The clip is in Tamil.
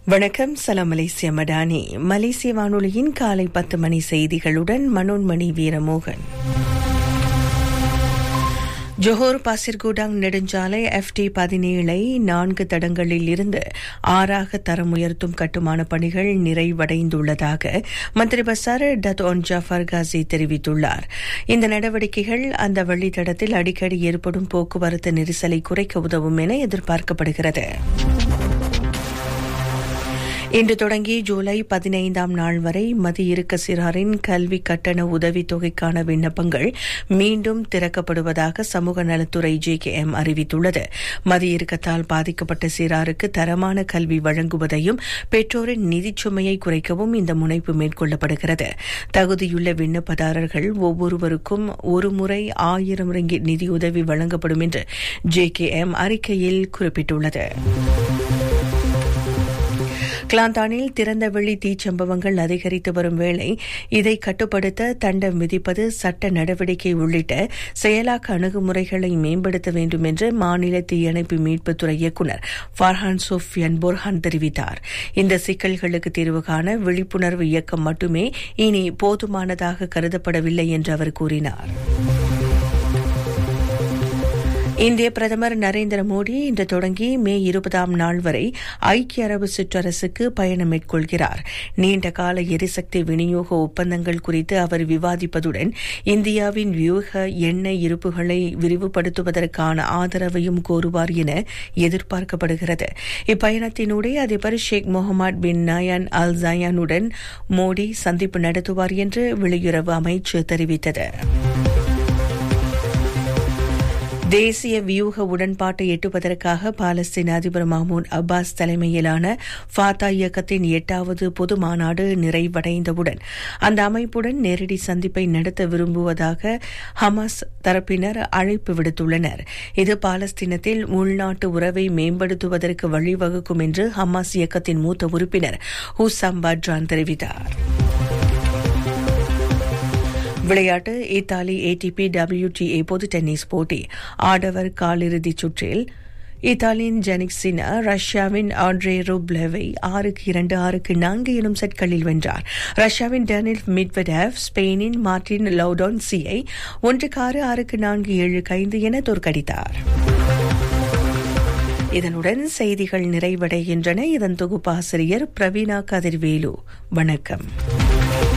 வணக்கம் சலாம் மலேசிய மடானி மலேசிய வானொலியின் காலை பத்து மணி செய்திகளுடன் மனோன்மணி வீரமோகன் ஜொஹோர் பாசிர்கூடாங் நெடுஞ்சாலை எஃப்டி பதினேழை நான்கு தடங்களில் இருந்து ஆறாக தரம் உயர்த்தும் கட்டுமான பணிகள் நிறைவடைந்துள்ளதாக மந்திரி பசார் டத் ஒன் ஜாஃபர் காசி தெரிவித்துள்ளார் இந்த நடவடிக்கைகள் அந்த வழித்தடத்தில் அடிக்கடி ஏற்படும் போக்குவரத்து நெரிசலை குறைக்க உதவும் என எதிர்பார்க்கப்படுகிறது இன்று தொடங்கி ஜூலை பதினைந்தாம் நாள் வரை மதியிருக்க சிறாரின் கல்வி கட்டண உதவித் தொகைக்கான விண்ணப்பங்கள் மீண்டும் திறக்கப்படுவதாக சமூக நலத்துறை ஜே கே எம் அறிவித்துள்ளது மதியிறுக்கத்தால் பாதிக்கப்பட்ட சிறாருக்கு தரமான கல்வி வழங்குவதையும் பெற்றோரின் நிதிச் சுமையை குறைக்கவும் இந்த முனைப்பு மேற்கொள்ளப்படுகிறது தகுதியுள்ள விண்ணப்பதாரர்கள் ஒவ்வொருவருக்கும் ஒருமுறை ஆயிரம் ரிங்கிட் நிதியுதவி வழங்கப்படும் என்று ஜே கே எம் அறிக்கையில் குறிப்பிட்டுள்ளது கிளாந்தானில் திறந்த வெளி தீச்சம்பவங்கள் அதிகரித்து வரும் வேளை இதை கட்டுப்படுத்த தண்டம் விதிப்பது சட்ட நடவடிக்கை உள்ளிட்ட செயலாக்க அணுகுமுறைகளை மேம்படுத்த வேண்டும் என்று மாநில தீயணைப்பு மீட்புத்துறை இயக்குநர் ஃபர்ஹான் சோஃபியன் போர்ஹான் தெரிவித்தார் இந்த சிக்கல்களுக்கு தீர்வு காண விழிப்புணர்வு இயக்கம் மட்டுமே இனி போதுமானதாக கருதப்படவில்லை என்று அவர் கூறினார் இந்திய பிரதமர் நரேந்திர மோடி இன்று தொடங்கி மே இருபதாம் நாள் வரை ஐக்கிய அரபு சிற்றரசுக்கு பயணம் மேற்கொள்கிறார் நீண்ட கால எரிசக்தி விநியோக ஒப்பந்தங்கள் குறித்து அவர் விவாதிப்பதுடன் இந்தியாவின் வியூக எண்ணெய் இருப்புகளை விரிவுபடுத்துவதற்கான ஆதரவையும் கோருவார் என எதிர்பார்க்கப்படுகிறது இப்பயணத்தினூடே அதிபர் ஷேக் முகமது பின் நயான் அல் ஜயானுடன் மோடி சந்திப்பு நடத்துவார் என்று வெளியுறவு அமைச்சு தெரிவித்தது தேசிய வியூக உடன்பாட்டை எட்டுவதற்காக பாலஸ்தீன அதிபர் மஹமூத் அப்பாஸ் தலைமையிலான ஃபாத்தா இயக்கத்தின் எட்டாவது பொது மாநாடு நிறைவடைந்தவுடன் அந்த அமைப்புடன் நேரடி சந்திப்பை நடத்த விரும்புவதாக ஹமாஸ் தரப்பினர் அழைப்பு விடுத்துள்ளனர் இது பாலஸ்தீனத்தில் உள்நாட்டு உறவை மேம்படுத்துவதற்கு வழிவகுக்கும் என்று ஹமாஸ் இயக்கத்தின் மூத்த உறுப்பினர் ஹூசாம் பட்ரான் தெரிவித்தார் விளையாட்டு இத்தாலி ஏடிபி டபிள்யூடிஏ பொது டென்னிஸ் போட்டி ஆடவர் காலிறுதிச் சுற்றில் இத்தாலியின் ஜெனிக் சினா ரஷ்யாவின் ஆண்ட்ரே ரூப்லெவை ஆறுக்கு இரண்டு ஆறுக்கு நான்கு எனும் செட்களில் வென்றார் ரஷ்யாவின் டெனில் மிட்வெடேவ் ஸ்பெயினின் மார்டின் லவுடான் சியை ஒன்றுக்கு ஆறு ஆறுக்கு நான்கு ஏழுக்கு ஐந்து என தோற்கடித்தார் இதனுடன் செய்திகள் நிறைவடைகின்றன இதன் தொகுப்பாசிரியர் பிரவீனா கதிர்வேலு வணக்கம்